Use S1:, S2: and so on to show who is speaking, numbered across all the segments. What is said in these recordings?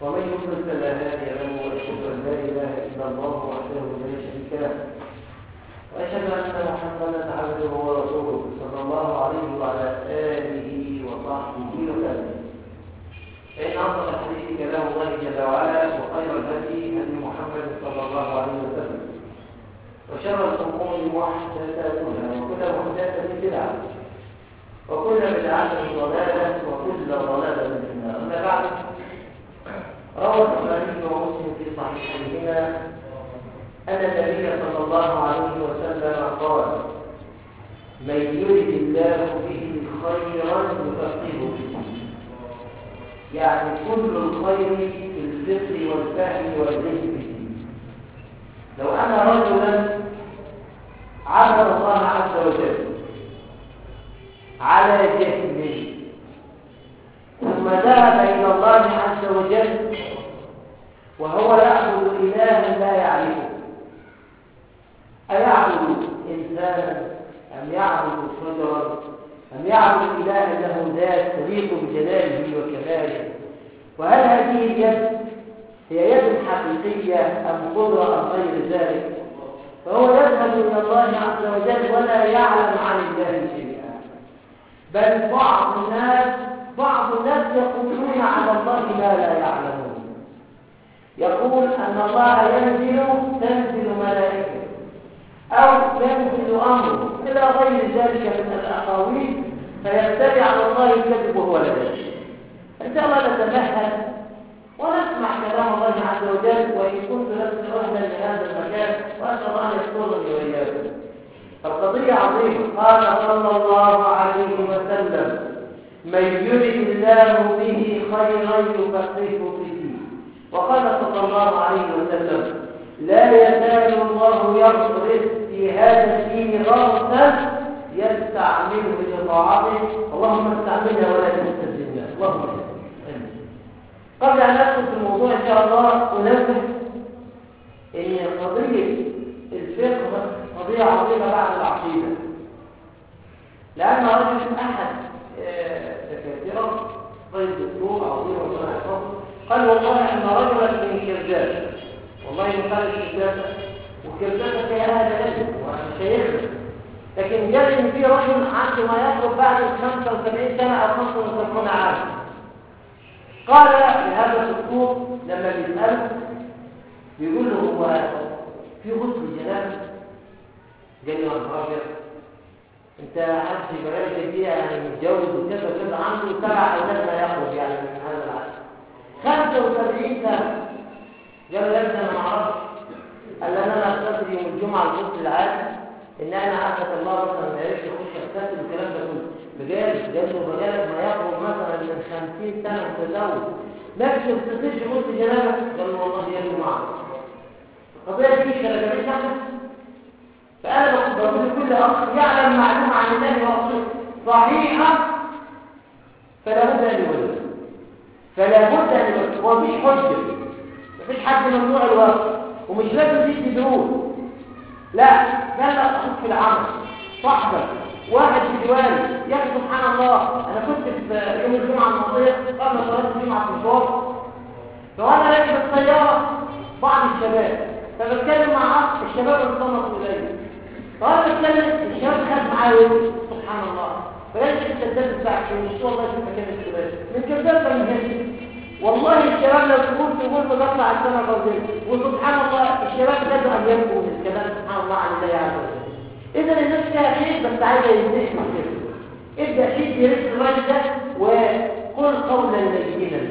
S1: ومن يضلل فلا هادي له واشهد ان لا اله الا الله وحده لا شريك له واشهد ان محمدا عبده ورسوله صلى الله عليه وعلى اله وصحبه وسلم فان اصدق الحديث كلام الله جل وعلا وخير الهدي هدي محمد صلى الله عليه وسلم وشر الامور محدثاتها وكل محدثه بدعه وكل بدعه ضلاله وكل ضلاله في النار اما بعد روى البخاري ومسلم في صحيحيهما ان النبي صلى الله عليه وسلم قال من يرد الله به خيرا يفقهه فيه يعني كل الخير في الفقه والفهم والذهن فيه لو ان رجلا عبد الله عز وجل على جهل ثم ذهب إلى الله عز وجل وهو يعبد إلها لا يعرفه أيعبد إنسانا أم يعبد شجرا أم يعبد إلها له ذات تليق بجلاله وكماله وهل هذه اليد هي يد حقيقية أم قدرة أم غير ذلك فهو يذهب إلى الله عز وجل ولا يعلم عن الله شيئا بل بعض الناس بعض الناس يقولون على الله ما لا يعلمون يقول أن الله ينزل تنزل ملائكة أو ينزل أمره إلى غير ذلك من الأقاويل فيتبع على الله الكذب وهو لا يدري إن شاء الله نتمهل ونسمع كلام الله عز وجل وإن كنت لست أهلا لهذا المكان وأسأل الله أن يذكرني وإياكم القضية عظيمة قال صلى الله عليه وسلم من يرد الله به خيرا يفقهه في الدين وقال صلى الله عليه وسلم لا يزال الله يغرس في هذا الدين غرسا يستعمله لطاعته اللهم استعملنا ولا تستبدلنا اللهم قبل ان ندخل في الموضوع ان شاء الله انبه ان قضيه الفقه قضيه عظيمه بعد العقيده لان رجل احد دكاتره غير دكتور عظيم ربنا يحفظه قال والله ان رجلا من كرداس والله يقال كرداسه وكرداسه فيها هذا لازم وانا شيخنا لكن جاء ان في رجل عنده ما يقرب بعد ال 75 سنه او 75 عام قال لهذا الدكتور لما بيساله بيقول له هو في غسل جنابه قال له يا ابيض انت حد برامج دي يعني متجوز وكذا وكذا عنده سبع اولاد ما يخرج يعني من هذا العدد 75 سنه قال له يا ابني انا ما اعرفش قال لي انا اغتسل يوم الجمعه الغسل العادي ان انا عافك الله مثلا ما عرفش يخش اغتسل والكلام ده كله بجد قال له بجد ما يخرج مثلا من 50 سنه متزوج ما بتغتسلش غسل جنابه قال له والله يا ابني ما اعرف القضيه دي كلام احنا فأنا بقول لكل أخ يعلم معلومة عن الله ورسوله صحيحة فلا بد أن يولد فلا بد أن يولد ومفيش حجة مفيش حد ممنوع الوقت ومش لازم تدي دروس لا لا لا أخذ في العمل صاحبك واحد في جواري يا أخي سبحان الله أنا كنت في يوم الجمعة الماضية قبل صلاة الجمعة في الفور فوأنا راكب السيارة بعض الشباب فبتكلم مع أخ الشباب انصنفوا إليه فأنا بتكلم الشباب خد معايا سبحان الله فلازم انت الدرس بتاعك ان شاء الله يشوفك كده الشباب من كذاب فمهم والله الشباب لو تقول تقول بطلع السنة قصدين وسبحان الله الشباب خدوا أيامكم من الكلام سبحان الله عن الله عز وجل إذا الناس فيها خير بس عايزة يزيح كده ابدأ شيء يرد الراجل ده وقل قولا لينا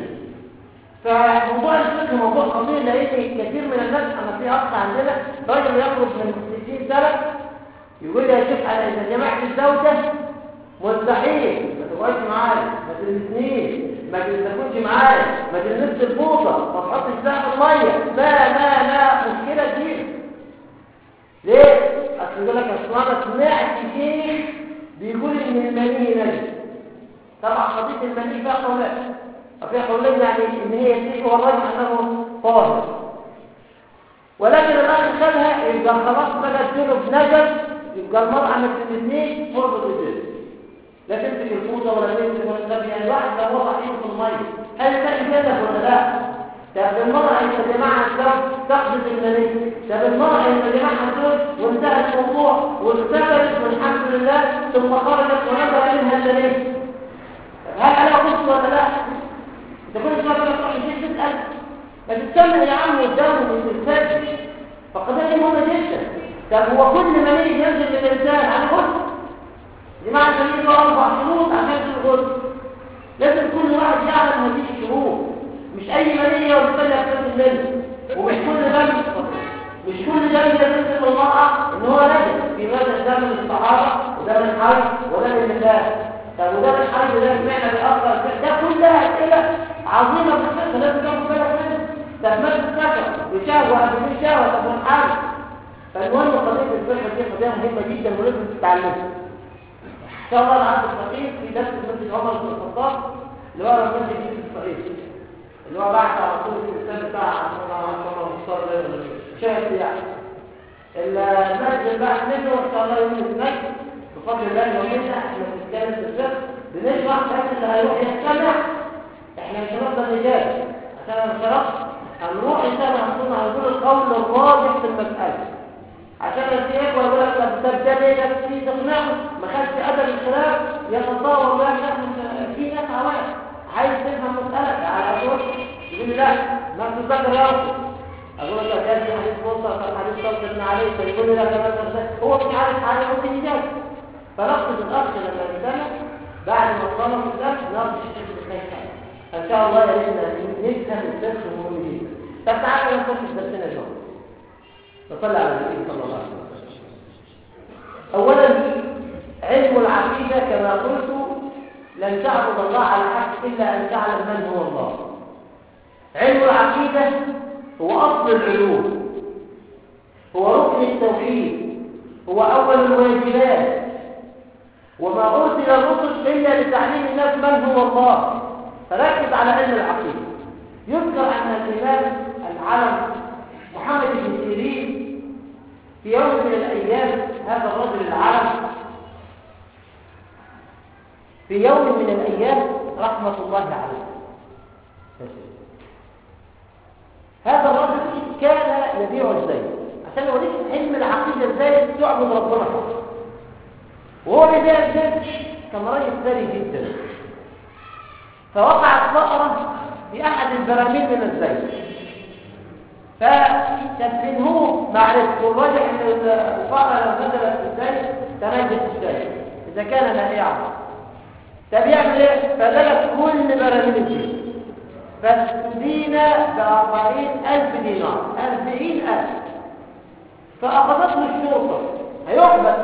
S1: فموضوع الفقه موضوع خطير لان كثير من الناس انا في اخ عندنا راجل يخرج من 60 سنه يقول لي يا شيخ انا اذا جمعت الزوجه مستحيل ما تبقاش معايا ما تلبسنيش ما تكونش معايا ما تلبسش الفوطه ما تحطش لها في الميه لا لا لا مشكله كبيره ليه؟ اصل يقول لك اصل انا سمعت شيخ بيقول ان المني نجس طبعا قضيه المني فيها قولات وفي قولين يعني ان هي يسيح والرجل انه طاهر ولكن الان خدها يبقى خلاص بقى الجنب نجس يبقى المرأة من الاثنين فرض الجنب لا تمسك الفوطة ولا تمسك ولا تمسك يعني واحد لو وضع ايده في المية هل ده جنب ولا لا؟ طب المرأة اللي جماعة الزوج تقبض المني طب المرأة اللي جماعة الزوج وانتهى الموضوع واختبرت والحمد لله ثم خرجت ونظر منها المني طب هل عليها قصة ولا لا؟ انت كل شوية تروح الجيش تسأل ما تتسمع يا عم قدامه من الفجر فقضية دي مهمة جدا طب هو كل مني ينزل للإنسان على غسل جماعة المني له أربع شروط عشان الغسل لازم كل واحد يعلم هذه الشروط مش اي منية وبالتالي هتنزل منه ومش كل دم مش كل دم ينزل المرأة ان هو نجس في مثل دم الصحابة ودم الحي ودم النساء طب ودم الحي وده سمعنا بأخر ده كلها أسئلة عظيمة في الفقه لازم تاخد بالك منها طب ما تتسكر بشهوة أو بدون شهوة طب والحل فالمهم قضية الفقه دي قضية مهمة جدا ولازم تتعلمها إن شاء الله العبد الفقيه في درس مسجد عمر بن الخطاب اللي هو مسجد يوسف الفقيه اللي هو بعد على طول الإنسان بتاع عمر مختار شاهد يعني المسجد بعد منه إن شاء الله يوم المسجد بفضل الله يومنا احنا بنتكلم في الفقه بنشرح بحيث اللي هيروح يستمع احنا مش هنفضل نجاوب عشان انا شرحت هنروح ان شاء الله هنكون هنقول القول الراجح في المسألة عشان الشيخ ويقول لك طب ده ليه ده في تقنعه ما خدش ادب الخلاف يتصور بقى ان في ناس عوام عايز تفهم مسألة على طول يقول لي لا ما تذكر يا رب اقول له ده في حديث موسى في حديث صلى ابن عليه فيقول لي لا ده هو مش عارف حاجه ممكن يجاوب فنقصد الاخ لما يستمع بعد ما صلى في الدرس نقصد الشيخ بالخير ان شاء الله يا ريت نفهم الدرس مهم جدا طب تعالى نخش درسنا اليوم فصلى على النبي صلى الله عليه وسلم اولا علم العقيده كما قلت لن تعبد الله على حق الا ان تعلم من هو الله علم العقيده هو اصل العلوم هو ركن التوحيد هو اول الواجبات وما ارسل الرسل الا لتعليم الناس من هو الله فركز على علم العقيده يذكر ان الامام العلم محمد بن سيرين في يوم من الأيام هذا الرجل العالم في يوم من الأيام رحمة الله عليه هذا الرجل كان يبيع الزيت عشان يوريك علم العقيدة ازاي تعبد ربنا وهو بيبيع الزيت كان راجل ثري جدا فوقعت فأرة في أحد البراميل من الزيت فتبينه معرفة والراجح ان الفقرة لو نزلت ازاي تنزل ازاي اذا كان مائعا طب يعمل ايه فدلت كل براميل الزيت فاستدين بأربعين ألف دينار أربعين ألف فأخذته الشرطة هيحبس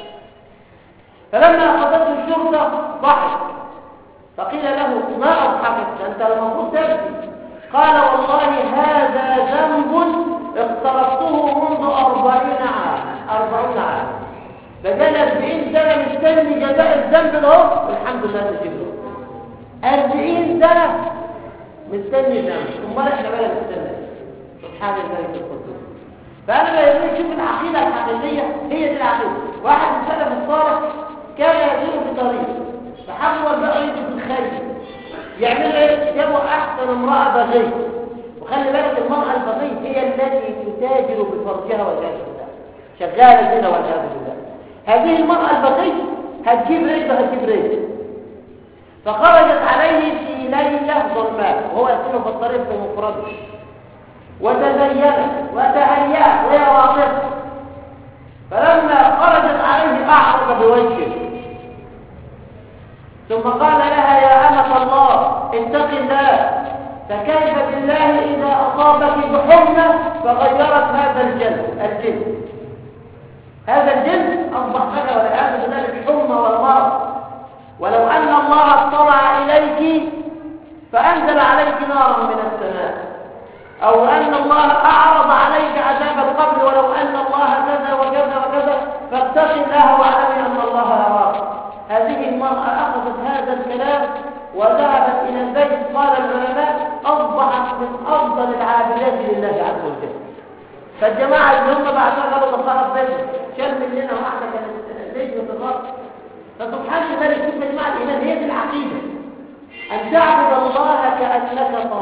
S1: فلما أخذته الشرطة ضحك فقيل له ما أضحكت أنت المفروض تبكي قال والله هذا ذنب اقترفته منذ أربعين عاما أربعين عاما فجال أربعين سنة مستني جزاء الذنب ده والحمد لله نجيب له أربعين سنة مستني ذنب ثم احنا بقى مستني سبحان الله القدوس فأنا لا يقول شوف العقيدة الحقيقية هي دي العقيدة واحد من السلف الصالح كان يسير في طريق فحول بقى يجد الخير يعمل ايه جابوا احسن امرأة بغي وخلي بالك المرأة البغي هي التي تتاجر بفرجها والعياذ بالله شغالة كده والعياذ بالله هذه المرأة البغي هتجيب رزق هتجيب رزق فخرجت عليه في ليلة ظلماء وهو يسير في الطريق بمفرده وتزينت وتهيأت وهي واقفة فلما خرجت عليه أعرض بوجهه ثم قال لها يا أمة الله اتق الله فكيف بالله إذا أصابك بحمى فغيرت هذا الجن الجن هذا الجن أصبح لك والعياذ بالله الحمى والمرض ولو أن الله اطلع إليك فأنزل عليك نارا من السماء أو أن الله أعرض عليك عذاب القبر ولو أن الله كذا وكذا وكذا فاتق الله واعلمي أن الله يراك هذه المرأة أخذت هذا الكلام وذهبت إلى البيت قال العلماء أصبحت من أفضل العابدات لله عز وجل فالجماعة اللي هم بعد قالوا تصرف بيت شال مننا واحدة كانت نجمة الرب فسبحان الله شوف يا جماعة الإيمان هي دي العقيدة أن تعبد الله كأنك تراه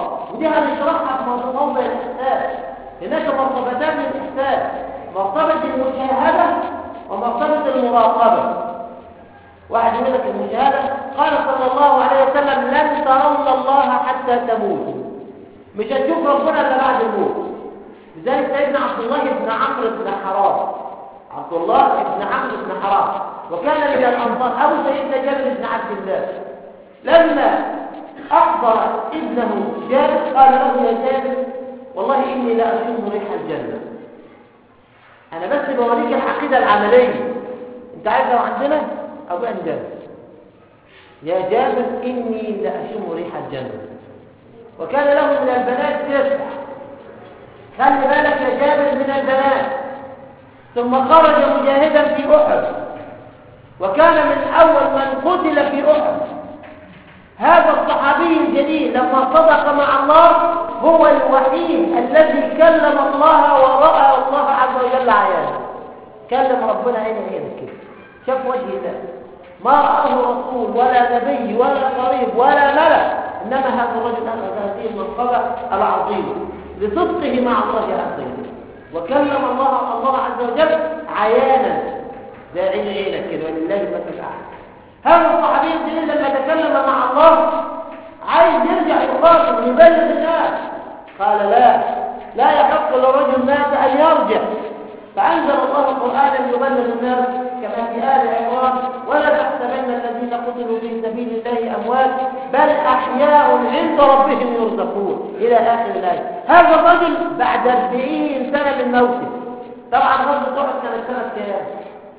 S1: ودي هنشرحها في موضوع الإحسان هناك مرتبتان للإحسان مرتبة المشاهدة ومرتبة المراقبة واحد يقول لك المشاهدة قال صلى الله عليه وسلم لن ترون الله حتى تموتوا مش هتشوف ربنا الا بعد الموت لذلك سيدنا عبد الله بن عمرو بن حرام عبد الله بن عمرو بن حرام وكان من الانصار ابو سيدنا جابر بن عبد الله لما احضر ابنه جابر قال له يا جابر والله اني لا اشم ريح الجنه انا بس بوريك العقيده العمليه انت عارف لو عندنا ابو انجاز يا جابر اني لا اشم ريح الجنه وكان له من البنات تسع خلي بالك يا جابر من البنات ثم خرج مجاهدا في احد وكان من اول من قتل في احد هذا الصحابي الجليل لما صدق مع الله هو الوحيد الذي كلم الله ورأى الله عز وجل عيانا كلم ربنا عين عينك كده شاف وجه الله ما رآه رسول ولا نبي ولا قريب ولا ملك إنما هذا الرجل أخذ هذه المنقبة العظيمة لصدقه مع الله عز وجل وكلم الله الله عز وجل عيانا زي عين عينك كده ولله المثل الأعلى هذا الصحابي الجليل لما تكلم مع الله عايز يرجع يقاتل ويبلغ الناس قال لا لا يحق لرجل مات أن يرجع فأنزل الله قرآنا يبلغ الناس كما في آل عمران ولا تحسبن الذين قتلوا في سبيل الله أموات بل أحياء عند ربهم يرزقون إلى آخر الآية هذا الرجل بعد 40 سنة من موته طبعا غزوة أحد كانت سنة كام؟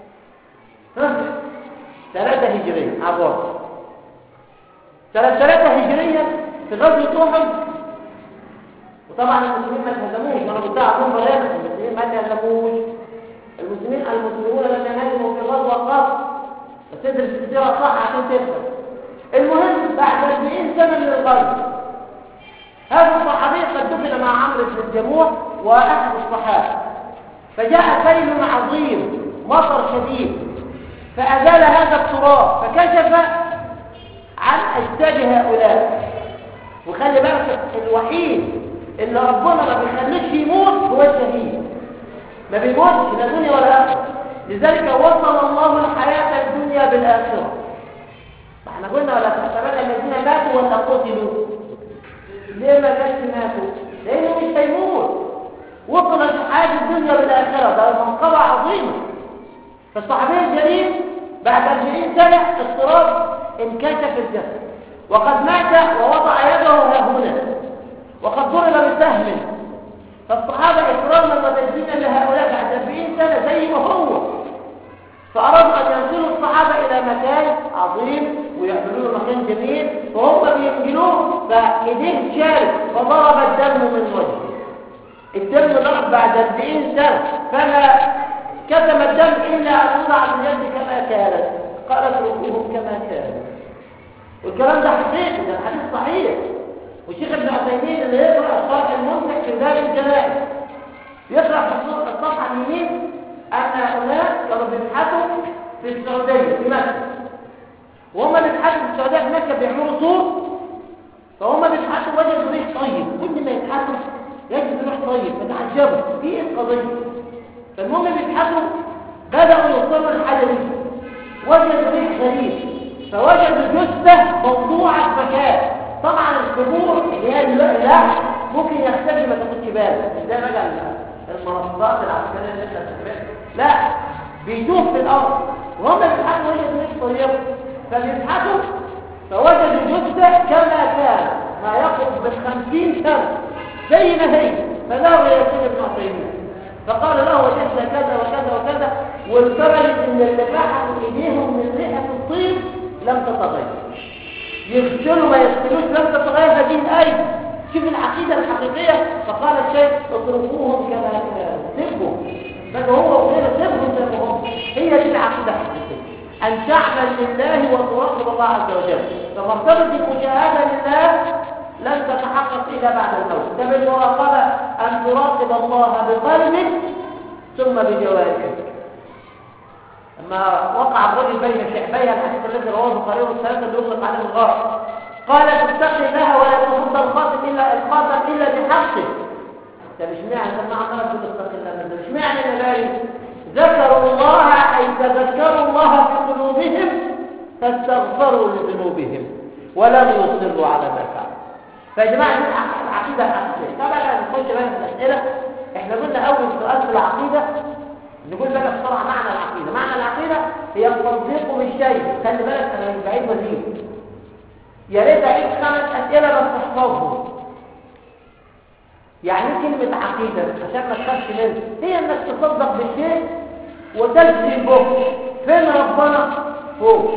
S1: ثلاثة هجرية عبارة سنة ثلاثة هجرية في غزوة أحد وطبعا المسلمين ما تهزموش انا قلت لهم بيان المسلمين ما تهزموش المسلمين المسلمون لم ينهزموا في غزوة قط بس تدرس السيرة صح عشان تفهم المهم بعد 40 سنة من الغزو هذا الصحابي قد دفن مع عمرو بن الجموع وأحد الصحابة فجاء سيل عظيم مطر شديد فأزال هذا التراب فكشف عن أجساد هؤلاء وخلي بالك الوحيد اللي ربنا ما بيخليش يموت هو الشهيد ما بيموتش لا دنيا ولا آخرة لذلك وصل الله الحياة الدنيا بالآخرة احنا قلنا ولا تحسبن الذين ماتوا ولا قتلوا ليه ما جاش ماتوا لانه مش هيموت وصلت حياة الدنيا بالآخرة ده منقبة عظيمة فالصحابي الجليل بعد 40 سنة اضطراب انكشف الجسد وقد مات ووضع يده ها هنا وقد ضرب بسهم فالصحابة إكراما وتجديدا لهؤلاء بعد 40 سنة زي ما هو فأرادوا أن ينقلوا الصحابة إلى مكان عظيم ويعملوا له مكان جميل فهم بينقلوه فإيديه شارك فضرب الدم من وجهه الدم ضرب بعد 40 سنة فما كتم الدم إلا أن يوضع اليد كما كانت قال اتركوهم كما كانوا والكلام ده حقيقي ده حديث صحيح والشيخ ابن عثيمين اللي يقرأ الشرح الممتع في ذلك الجلال يقرأ في الصفحة اليمين أن هناك كانوا بيبحثوا في السعودية في مكة وهم بيبحثوا في السعودية في مكة بيعملوا صوت فهم بيبحثوا وجدوا ريح طيب كل ما يبحثوا يجدوا ريح طيب فتعجبوا في ايه القضية فالمهم بيبحثوا بدأوا يوصلوا للحاجة دي وجدوا ريح غريب فوجدوا جثة موضوعة في مكان طبعا القبور اللي هي اللحم ممكن يختفي ما تاخدش بالك زي بقى المنصات العسكريه اللي انت بتعملها لا بيدوب في الارض وهم بيبحثوا وجدوا ريح طيبه فبيبحثوا فوجدوا جثة كما كان ما يقرب من خمسين سنة زي ما هي فذهب إلى سيد ابن عثيمين فقال له وجدنا كذا وكذا وكذا والفرج ان اللي بحثوا ايديهم من ريحة الطين لم تتغير يغسلوا ما يغسلوش لم تتغير هذه الآية شوف العقيدة الحقيقية فقال الشيخ اتركوهم كما كانوا سيبهم فهو وغيره سيبهم زي ما هم هي دي العقيدة الحقيقية أن تعمل لله وتراقب الله عز وجل فمرتبة المشاهدة لله لن تتحقق إلا بعد الموت ده بالمراقبة أن تراقب الله بقلبك ثم بجوارحك لما وقع الرجل بين شعبيها الحديث الذي رواه البخاري والثلاثة اللي يطلق عليه الغار قال تتقي لها ولا تفض الخاتم إلا عقل طب اشمعنى طب ما عمال تقول اتق الله ده اشمعنى النبي ذكروا الله اي تذكروا الله في قلوبهم فاستغفروا لذنوبهم ولم يصروا على ما فعلوا فيا جماعه دي العقيده الاساسيه طبعا نخش بقى في الاسئله احنا قلنا اول سؤال في العقيده نقول بقى بسرعه معنى العقيده معنى العقيده هي التصديق بالشيء خلي بالك انا مش بعيد وزير يا ريت اعيد خمس اسئله بس تحفظهم يعني ايه كلمه عقيده عشان ما تخافش منها هي انك تصدق بالشيء وتجزم به فين ربنا فوق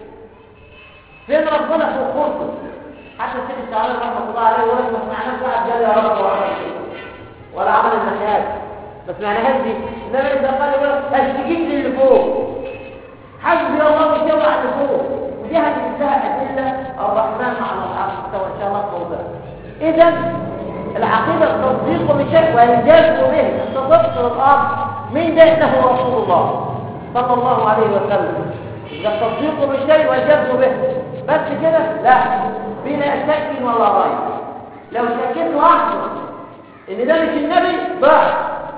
S1: فين ربنا فوق خلقه حتى الشيخ الشعراوي رحمه الله عليه يقول لك ما سمعناش واحد قال يا رب وعمل ولا عمل النحيات ما سمعناهاش دي انما اذا قال يقول لك استجيب للي فوق حسبي الله وتوعى اللي فوق ودي هتنتهى ادله الرحمن على العرش استوى ان شاء الله في موضوع اذا العقيده التصديق بشيء والجزم به انت تبصر الارض مين ده انه رسول الله صلى الله عليه وسلم اذا التصديق بالشيء والجزم به بس كده لا بلا شك ولا ريب لو شكيت لحظه ان ده مش النبي ضعت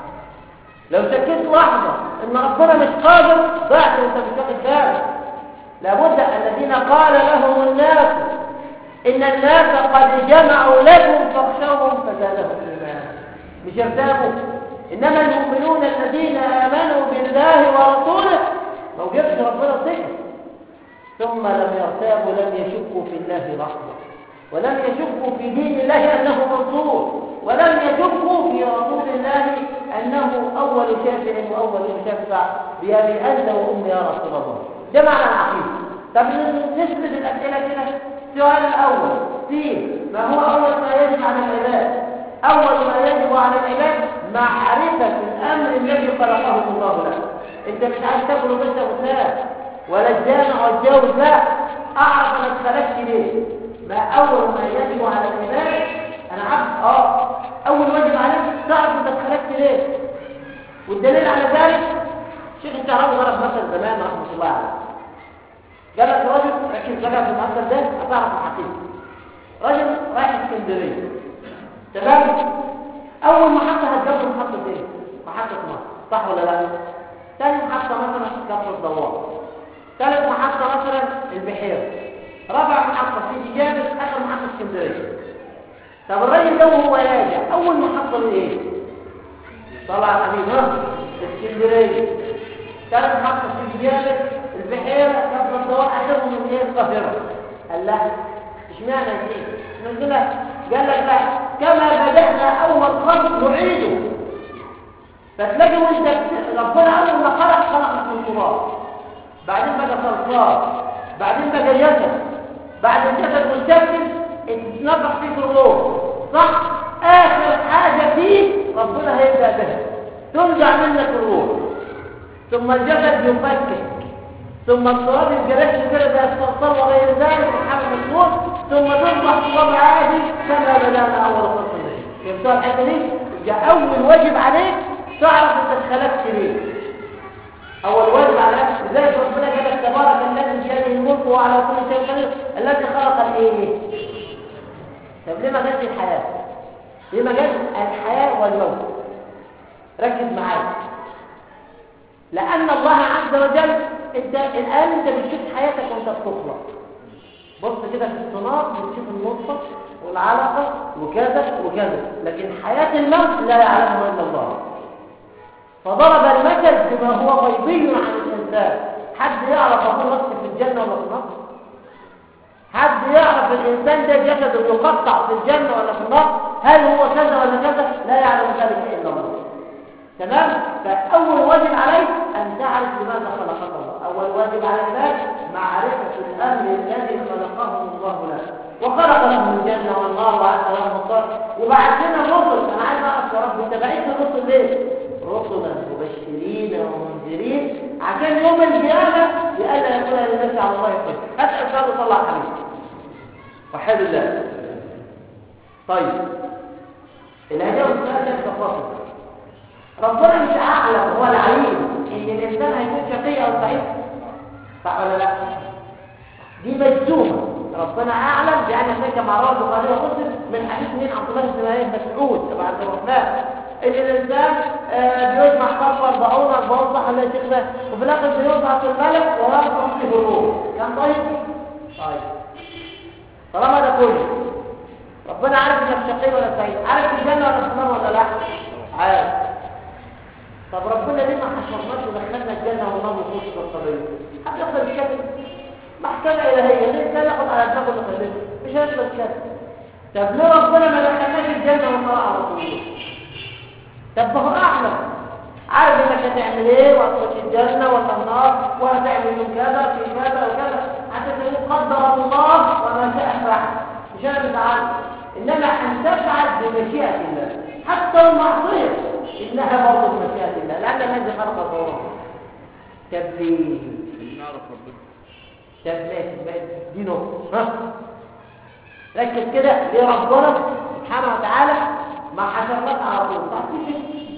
S1: لو شكيت لحظه ان ربنا مش قادر ضعت وانت مش واخد بالك لابد الذين قال لهم الناس ان الناس قد جمعوا لكم فاخشوهم فزادهم ايمانا مش ارتابوا انما المؤمنون الذين امنوا بالله ورسوله لو جبت ربنا ثقه ثم لم يرتابوا لم يشكوا في الله لحظه ولم يشكوا في دين الله انه منصور ولم يشكوا في رسول الله انه اول شافع واول مشفع بابي انت وامي يا رسول الله ده معنى العقيده طب نسرد الاسئله كده السؤال الاول في ما هو اول ما يجب على العباد اول ما يجب على العباد معرفه الامر الذي خلقه الله لك انت مش عايز تاكل وانت وتنام ولا الجامع والجوز لا اعرف انا اتخلقت ليه ما اول ما يجب على العباد انا عبد اه اول واجب عليك تعرف انت اتخلقت ليه والدليل على ذلك شيخ الشعراوي ضرب مثل زمان رحمه الله عليه قال لك راجل ركز بقى في المثل ده هتعرف الحقيقه راجل رايح اسكندريه تمام اول محطه هتجرب محطه ايه محطه مصر صح ولا لا ثاني محطه مثلا كفر الدوار ثالث محطه مثلا البحيره رابع محطه في جامع اخر محطه اسكندريه طب الراجل ده وهو راجع اول محطه ايه طلع حبيبي ها اسكندريه ثالث محطه في جامع البحيره كفر الدوار اخرهم من ايه القاهره قال لا اشمعنى كده نقول لك قال لك لا كما بدأنا أول خلق نعيده فتلاقي وانت ربنا أول ما خلق خلق من تراب بعدين بقى صلصال بعدين بقى جسد بعد الجسد مستكمل اتنفخ فيك الروح صح آخر حاجة فيه ربنا هيبدأ بها تنزع منك الروح ثم الجسد يفكك ثم التراب الجلاش كده زي الصلصال وغير ذلك محمد النور ثم تصبح تراب عادي كما بدانا اول خلق النبي فهمتوا الحته دي يبقى اول واجب عليك تعرف انت اتخلقت ليه اول واجب عليك لذلك ربنا قال لك تبارك الذي بيده الملك وعلى كل شيء قدير الذي خلق الايه طب ليه ما جاتش الحياه ليه ما جاتش الحياه والموت ركز معايا لان الله عز وجل انت الان انت بتشوف حياتك وانت بتخلق بص كده في الصناعه بتشوف النطفه والعلقه وكذا وكذا لكن حياه الموت لا يعلمها الا الله فضرب المثل بما هو غيبي عن الانسان حد يعرف اخوه نفسه في الجنه ولا في النار حد يعرف الانسان ده جسده يقطع في الجنه ولا في النار هل هو كذا ولا كذا لا يعلم ذلك الا الله تمام فاول واجب عليك ان تعرف لماذا خلقك الله اول واجب على الناس معرفه الامر الذي خلقه الله لك وخلق لهم الجنه والنار وعز لهم الطر وبعد كده الرسل انا عايز اعرف يا رب انت بعت الرسل ليه رسلا مبشرين ومنذرين عشان يوم القيامه لئلا يكون للناس على الله حجه اسال سؤال وطلع حبيبي وحد الله طيب الهجاء والسؤال ده تفاصيل ربنا مش اعلم هو العليم ان الانسان هيكون شقي او سعيد صح ولا لا دي مجزومه ربنا اعلم بان هناك مع رواه البخاري ومسلم من حديث مين عبد الله بن مسعود تبع عبد الرحمن ان الانسان آه، بيجمع خلق 40 40 صح ولا يا شيخنا وفي الاخر بيوضع في الملك ويرفع فيه الروح كان طيب طيب طالما ده كله ربنا عارف انك شقي ولا سعيد عارف الجنه ولا النار ولا لا عارف طب ربنا ليه ما حشرناش ودخلنا الجنه والنار وخش في القضيه حد يقدر يتكلم محكمه الهيه ليه كان ياخد على دماغه اللي خليه مش هيقدر يتكلم طب ليه ربنا ما دخلناش الجنه والنار على طول طب ما هو اعلم عارف انك هتعمل ايه وهتخش الجنه ولا النار وهتعمل من كذا في كذا وكذا حتى تقول قدر الله وما شاء فعل مش انا متعلم انما ان تفعل بمشيئه الله حتى المعصيه انها برضه بمشيئه الله لان الذي خلق الظلام تبليغ
S2: نعرف ربنا
S1: تبليغ دي نقطه ها ركز كده ليه ربنا سبحانه وتعالى ما حشرناك على طول تعرفش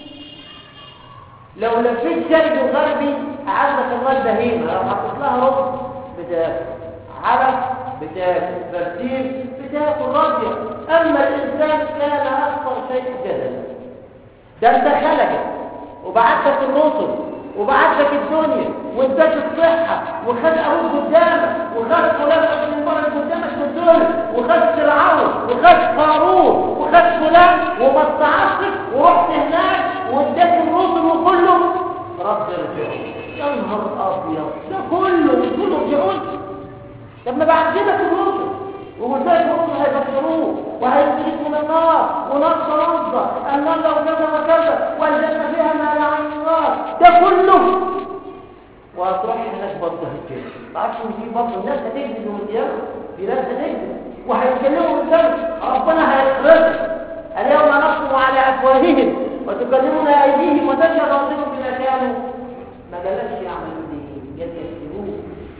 S1: لو لفيت جلد غربي عندك الله البهيمه لو حطيت لها رز بتاكل علف بتاكل برسيم بتاكل راضيه اما الانسان كان اكثر شيء جدلا ده انت خلقك وبعت لك الرسل وبعت لك الدنيا واداك الصحه وخد ابوك قدامك وخد فلان من بره قدامك في الدنيا وخد فرعون وخد قارون وخد فلان وما استعصتك ورحت هناك واداك الرسل وكله رب ارجعون يا نهار ابيض ده كله كله ارجعون طب ما بعد كده في الرسل وقلت لك الرسل هيبشروه وهيخرجك من النار ونص نص النار لو كذا وكذا والجنه فيها ما لا عين النار ده كله وهتروح هناك برضه هتكذب ما اعرفش ان في برضه الناس هتكذب يوم القيامه في ناس هتكذب وهيتكلموا قدامك ربنا هيخرجك اليوم نختم على افواههم وتكلمنا ايديهم وتشهد ارجلهم بما كانوا ما قالكش يعملوا دي قال يكسبوه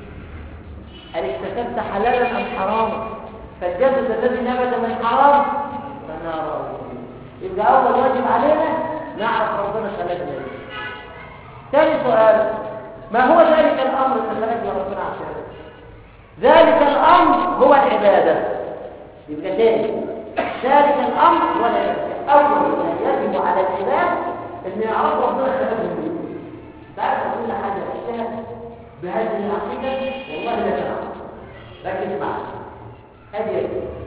S1: هل اكتسبت حلالا ام حراما فالجسد الذي نبت من حرام فنار يبقى اول واجب علينا نعرف ربنا خلقنا ايه ثاني سؤال ما هو ذلك الامر اللي خلقنا ربنا عشانه ذلك الامر هو العباده يبقى تاني ذلك الامر هو العباده اول ما يجب على العباد ان يعرف ربنا خلقهم ايه تعرف كل حاجه اشتهى بهذه العقيده والله لا تعرف ركز معي هذه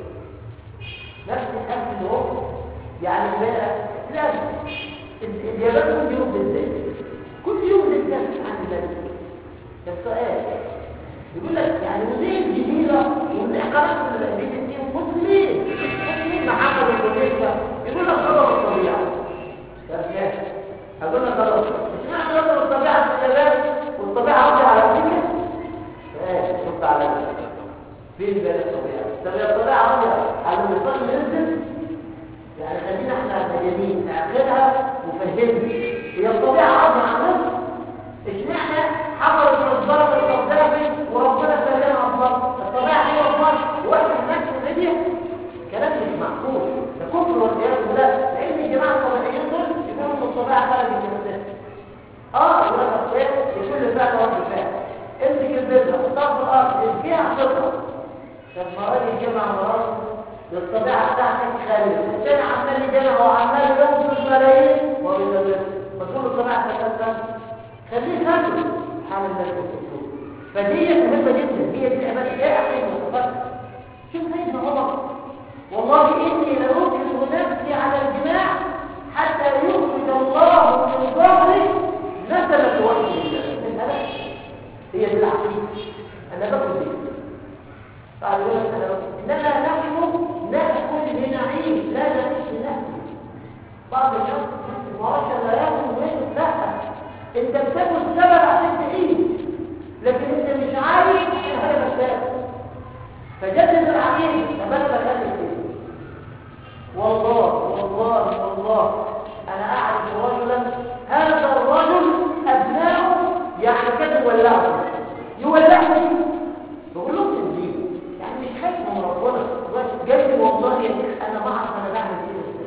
S1: نفس الأمر اللي هو يعني بقى لازم اليابان كل يوم بالذات كل يوم بالذات عند ذلك ده السؤال يقول لك يعني مذيع جديدة ومذيع قناة البي بي سي مسلمين مسلمين محمد الكنيسة يقول لك غلط الطبيعة طب ماشي هقول لك غلط مش معنى غلط الطبيعة في اليابان والطبيعة راضية على أمريكا ماشي رد على ذلك فين بين الطبيعة طب يا الطبيعة راضية على المصطلح ننزل يعني خلينا احنا مجانين نعقلها وفهمنا هي الطبيعة راضية عن نفسها اشمعنى حضرت الضرب القذافي وربنا سلمها الضرب الطبيعة هي الضرب واحد هناك في الميديا كلام مش معقول ده كفر والعياذ بالله لان الجماعة الطبيعيين دول يقولوا ان الطبيعة خلقت الجنسات اه يقول لك اصل لكل فعل رد فعل امسك البذرة حطها في الارض فيها فطرة طب ما راجل جمع مرات للطبيعة بتاعتك خالد الثاني عمال يجمع وعمال ينقص ملايين وبيتبذر فتقول الطبيعة تكسر خليه خالد حال الناس والكفور فدي مهمة جدا هي دي العبادة ايه عقيدة وصفات شوف سيدنا عمر والله إني لأكرم نفسي على الجماع حتى يخرج الله من ظهري نسبة وجه الله من هذا هي دي العقيدة أنا باكل دي قال يقول لك أنا باكل إنما نحن نأكل لنعيش لا نعيش لنأكل بعض الناس المعاشر لا يأكل ويشرب لا أنت بتاكل سبب عشان تعيش لكن أنت مش عايش عشان حاجة بتاكل فجدد العقيدة تبنى بكلم فيه والله والله والله أنا أعرف رجلا هذا الرجل أبناؤه يعني كده يولعه يولعه بقول لهم تنزيل يعني مش خايف من ربنا جاي والله يا شيخ أنا ما أعرف أنا بعمل إيه ازاي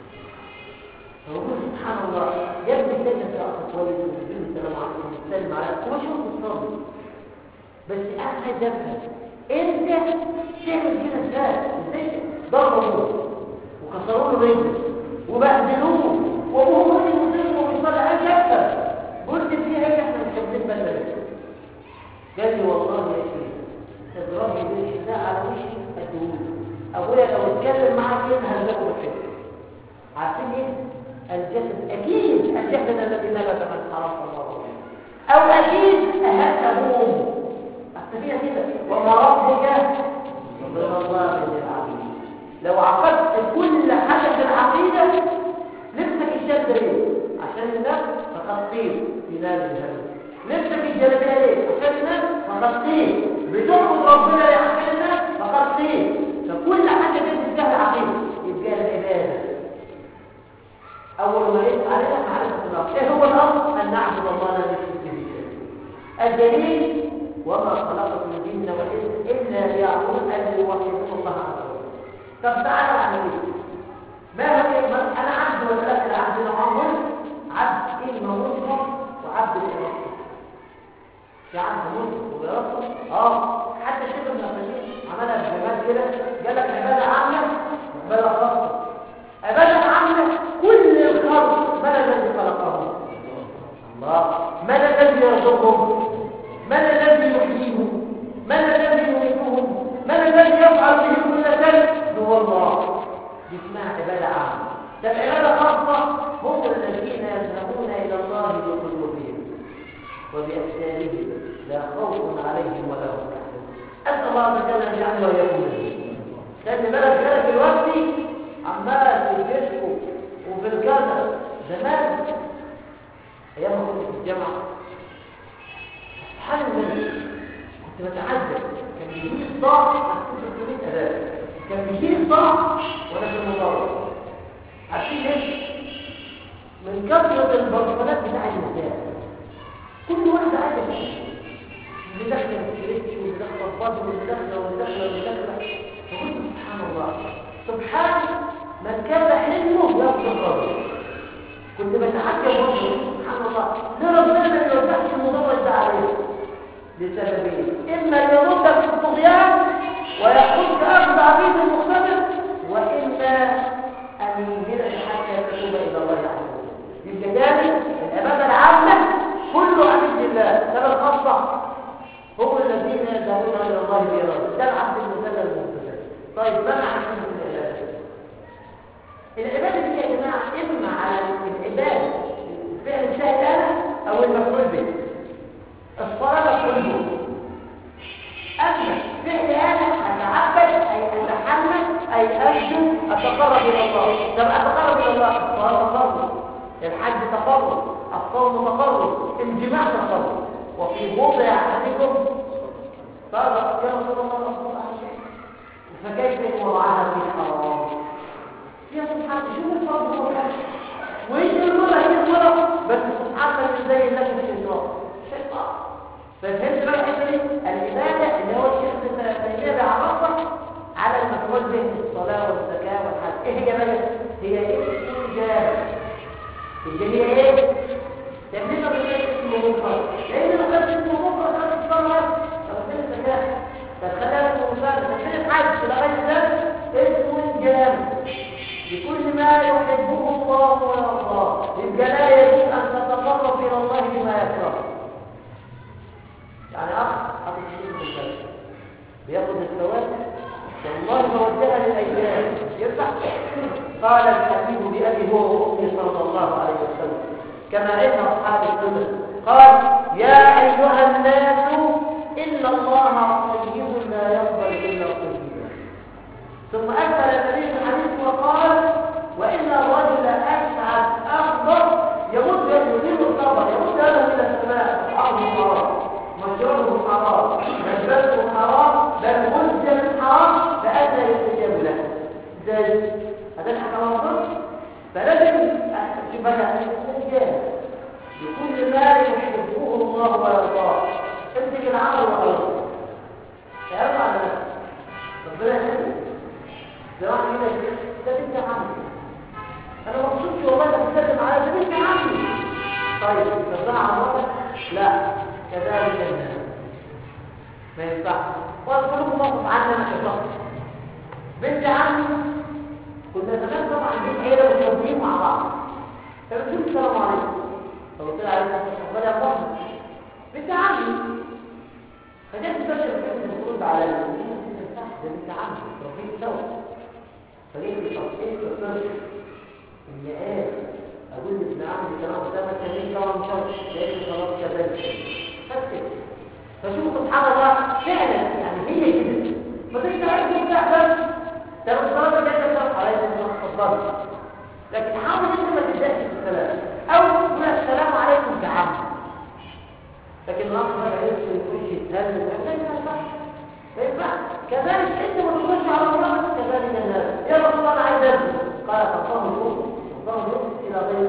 S1: فبقول سبحان الله يا ابني كده أنت أخذ كويس وبتقول السلام عليكم وبتسلم عليكم وما شوف الصبر بس أنا عايز أفهم انت تعمل كده ازاي ازاي ضربوا وكسروا له رجله وبهدلوه وابوه راجل مسلم وبيصلي قال يكسب قلت فيها ايه احنا مش واخدين بالنا منها قال لي والله يا شيخ اضربني بالحذاء على وشي اديهولي ابويا لو اتكلم معاك كده هنلاقوا بالحذاء عارفين ايه الجسد اكيد الجسد الذي نبت من حرام الله او اكيد اهل ابوه فيها كده وما ربك بظلام للعبيد لو عقدت كل حاجه في العقيده نفسك الشد ليه عشان الناس فقد قيل في نار جهنم نفسك الجلبيه ليه عشان الناس فقد قيل بتعبد ربنا ليه عشان الناس فقد قيل فكل حاجه تنزل فيها العقيده يبقى العباده اول ما يبقى علينا معرفه الله ايه هو الامر ان نعبد الله لا نشرك به شيئا الدليل وما خلقت الجن والانس الا ليعبدون ان يوحدون الله عز وجل طب تعالى اعمل ايه ما هو انا عبد ولا لا العبد العمر عبد اما مسلم وعبد الاراده في عبد مسلم واراده اه حتى شيخ ابن عثيمين عملها بجمال كده قال لك عباده عامه وعباده خاصه عباده عامه كل الخلق من الذي خلقهم الله من الذي يرزقهم من الذي يحييهم من الذي يميتهم من الذي يفعل بهم كل شيء هو الله دي اسمها عباده عامه ده العباده خاصه هم الذين يذهبون الى الله بقلوبهم وبأبصارهم لا خوف عليهم ولا هم يحزنون اسال الله عز وجل ان يجعلنا واياكم منهم خلي بالك بالك دلوقتي عمال في الفيسبوك وفي الكذا زمان ايام ما كنت في الجامعه سبحان الله كنت بتعجب كان بيجيلي صداع مكتوب 300 اداه كان بيجيلي صداع وانا في المدرج عارفين ليه؟ من كثرة البرفانات بتاع النساء كل واحدة عايزة فيه اللي داخلة الكريتش واللي داخلة الفضل واللي داخلة واللي داخلة واللي داخلة فقلت سبحان الله سبحان من كان حلمه يبدو الرجل كنت بتعجب برضه سبحان الله ليه ربنا ما يوزعش المدرج ده عليه لسببين اما يردك في الطغيان ويحط اخذ عبيد المختبر واما ان ينهرك حتى تتوب الى الله عز وجل يبقى تاني العباده العامه كله عبيد الله سبب خاصه هم الذين يذهبون الى الله باراده ده العبد المسلم المختبر طيب ما معنى كلمه العباده العباده دي يا جماعه اما على العباده الفعل السهل او المفعول به الصلاة كله أما فعل أنا أتعبد أي أتحمل أي أرجو أتقرب إلى الله طب أتقرب إلى الله الصلاة تقرب الحج تقرب الصوم تقرب الجماع تقرب وفي موضع أحدكم قال يا رسول الله أصبر فكيف وضعها في الحرام يا سبحان شوف الفرض والحج وإيش المرة هي المرة بس سبحان الله زي الناس في الإنسان شيطان ففهمت بقى الحته دي العباده اللي هو الشيخ التيميه بيعرفها على المفعول به الصلاه والزكاه والحج ايه هي بقى هي اسم جامع اللي هي ايه تمرين بالله اسمه مفرد لان لو كان اسمه مفرد كان الصلاه لو كان الزكاه فخلال المفرد فكان الحج لغايه ده اسم جامع لكل ما يحبه الله ويرضاه يبقى لا يجوز ان تتقرب الى الله بما يكره يعني اخ حاطط شيء في البلد بياخد الثواب والله موجهه للايام ينفع قال الحبيب بابي هو وامي صلى الله عليه وسلم كما ان اصحاب السنه قال يا ايها الناس ان الله طيب لا يقبل الا طيبا ثم اكمل النبي الحديث وقال وان الرجل اسعد اخضر يمد يده الصبر يمد يده الى السماء عرض حرام مشروبه حرام ملبسه حرام بل مسلم حرام فأدى يستجاب له ازاي؟ هذا الحكم مصر فلازم شوف انا استجاب بكل ما يحبه الله ويرضاه امسك العمل وخلاص تعرف على نفسك ربنا يحبه ده واحد يقول لك ده بنت عمي انا ما بشوفش والله انك بتسلم على ده بنت عمي طيب ترضى على مراتك لا كذلك الناس ما ينفعش واذكر لكم موقف عنا انا كشخص بنت عمي كنا زمان طبعا بيت عيله متربيين مع بعض فبتقول السلام عليكم فقلت لها عليكم السلام يا الله بنت عمي فجت تبشر بنت المفروض على ده بنت عمي ربنا سوا فجيت لي شخصين فكرت ان ايه اقول لابن عمي الكلام ده ما كان طبعا مش عارف لقيت خلاص كذلك فكر فشوف سبحان الله فعلا يعني هي كده ما تستعرض تفتح بس ده الصلاه اللي انت بتقف عليها اتفضل لكن حاول انت ما تبداش بالسلام او تقول السلام عليكم كعم لكن الله ما يرسل وش يتهز ما ينفعش ما ينفعش كذلك انت ما تقولش على الله كذلك الناس يا رسول الله انا عايز ابني قال فالله يوسف الله يوسف الى غير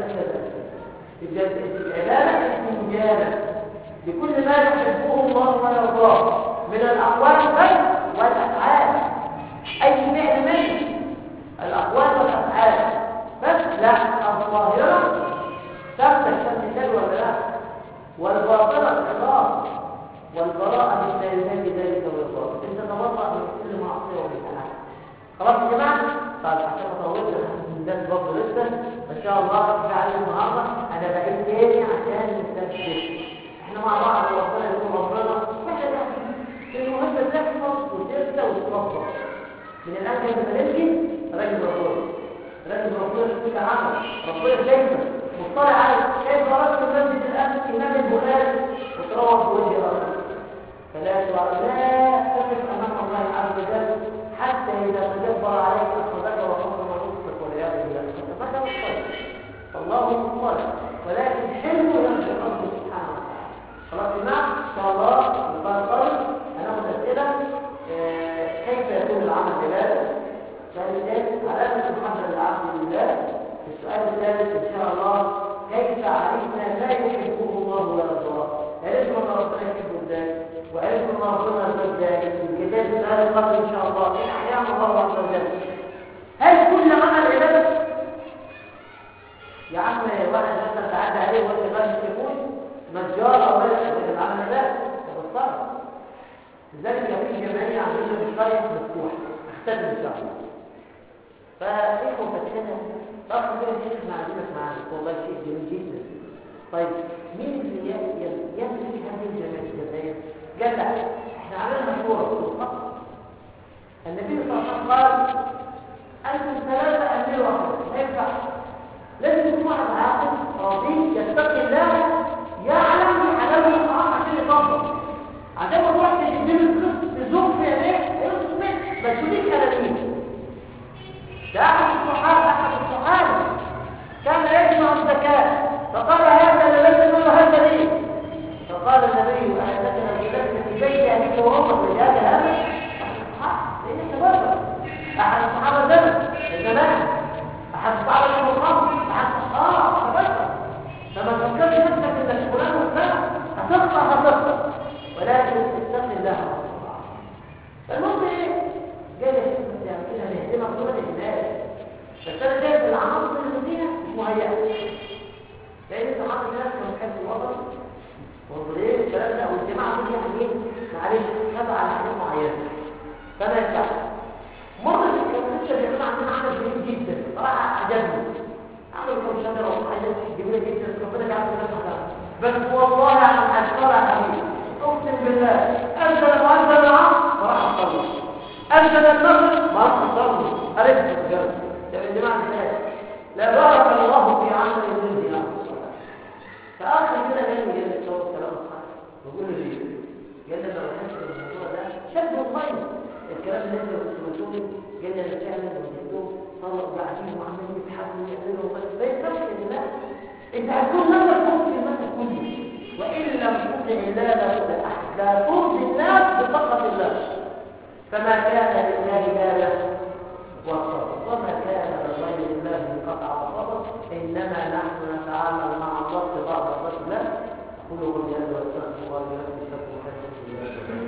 S1: كذا العباده اسم مجاله بكل ما يحبه الله ويرضاه من الاقوال بل والافعال اي فعل منه الاقوال والافعال بس لا الظاهره ثبت الشمس ولا لا والباطنه الخلاص والبراءه من كلمات ذلك ويرضاه انت تبرأ من كل معصيه وبدعه خلاص يا جماعه طيب عشان ما اطولش ده برضه لسه ان شاء الله في عليه النهارده انا بقيت تاني عشان نستفيد احنا مع بعض وربنا يكون ربنا واحنا المهم تحفظ وتنسى وتطبق من الان كده بنمشي راجل ربنا راجل ربنا في كل عمل ربنا شايفك مطلع عليك كيف خرجت من مسجد الامن امام البخاري وتروح بوجه ربنا فلا لا تقف امام الله عز وجل حتى اذا تجبر عليك اخذك وحكم نصفك والعياذ بالله فماذا مطلع الله مطلع ولكن حلمه يرجع ربه سبحانه وتعالى خلاص يا جماعه ان شاء الله اللقاء القادم هناخد اسئله آه، كيف يكون العمل عباده ثالثا علامه محبه العبد لله السؤال الثالث ان شاء الله كيف عرفنا ما يحبه الله ويرضاه عرفنا ان ربنا يحبه ازاي وعرفنا ان ربنا يرضى ازاي الكتاب السؤال القادم ان شاء الله ان احيانا الله عز وجل هل كل عمل عباده يا عم واحد مثلا تعدى عليه وانت غير تكون نجار او غير العمل ده تبصر لذلك في جمعيه عندنا في القريه مفتوحه اختدم ان شاء الله فاخوه فتحنا طب كده شيخ معلومات معانا والله شيء جميل جدا طيب مين اللي يمسك هذه الجمعيه قال لا احنا عملنا مشوره فقط النبي صلى الله عليه وسلم قال انتم ثلاثه امير واحد ما ينفعش لازم يكون واحد عاقل راضي يتقي الله يعلم حلال الحرام عشان يطبق عشان ما تروحش تجيب القسط تزوق في عينيك اصبر ما تقوليش انا مين ده احد الصحابه احد الصحابه كان يجمع الزكاه فقال هذا لبيت منه هذا ليه فقال النبي اعزتنا بلبس في بيت اهلك وامك رجال هذا لان تبرر احد الصحابه زمن الزمان احد الصحابه كانوا الخمر احد اه تبرر فما تفكرش نفسك انك فلان وفلان هتخطا هتخطا ولكن اتق الله المهم ايه جاي يعني كده نهدمك كل الناس بس انا شايف العناصر اللي فيها مش مهيئه لان انت حاطط نفسك مكان الوطن والضرير الكلام ده والجماعه دي يعني ايه معلش تبع على حاجات معينه فما ينفعش مرة كان لسه بيعمل عندنا عمل جميل جدا صراحة عجبني عمل كم شجرة وحاجات جميلة جدا ربنا جعل في نفسها بس والله عن أشكر حبيبي أقسم بالله أنزل وأنزل العصر وراح أصلي أنزل المغرب ما راح أصلي أريد الجنة يا جماعة الناس لا بارك الله في عمل الدنيا فآخر كده قال لي جل الصوت كلام الصح بقول له ليه؟ قال لي لو حسيت الموضوع ده شد الطيب الكلام اللي انت بتقوله قال لي انا فعلا وجدته طلق بعدين وعمالين يتحملوا ويعملوا ما ينفعش يا جماعه انت هتكون نفسك ترضي الناس كله وان لم تطع الله لا تطع احد لا ترضي الناس بفقط الله فما كان لله باله والصبر وما كان لغير الله قطع الصبر انما نحن نتعامل مع الله بعض الرجل لا قولوا قل هذا واستغفر الله لكم استغفر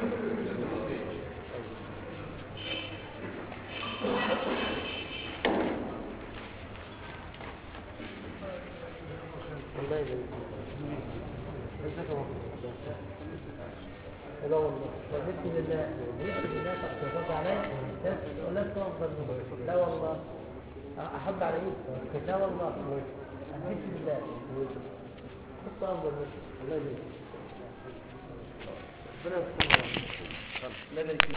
S1: الله يبارك فيك
S2: لا والله بسم الله بسم الله تحفظ علي لا تفضل لا والله احب على ايدك لا والله بسم الله كنت افضل منك الله يجزيك ربنا يستر. لا يجزيك